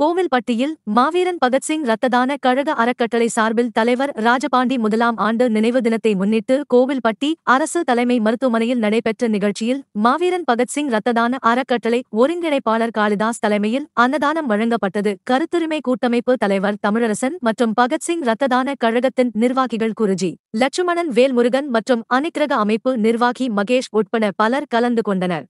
கோவில்பட்டியில் மாவீரன் பகத்சிங் ரத்ததான கழக அறக்கட்டளை சார்பில் தலைவர் ராஜபாண்டி முதலாம் ஆண்டு நினைவு தினத்தை முன்னிட்டு கோவில்பட்டி அரசு தலைமை மருத்துவமனையில் நடைபெற்ற நிகழ்ச்சியில் மாவீரன் பகத்சிங் ரத்ததான அறக்கட்டளை ஒருங்கிணைப்பாளர் காளிதாஸ் தலைமையில் அன்னதானம் வழங்கப்பட்டது கருத்துரிமை கூட்டமைப்பு தலைவர் தமிழரசன் மற்றும் பகத்சிங் ரத்ததான கழகத்தின் நிர்வாகிகள் குருஜி லட்சுமணன் வேல்முருகன் மற்றும் அனிக்கிரக அமைப்பு நிர்வாகி மகேஷ் உட்பட பலர் கலந்து கொண்டனர்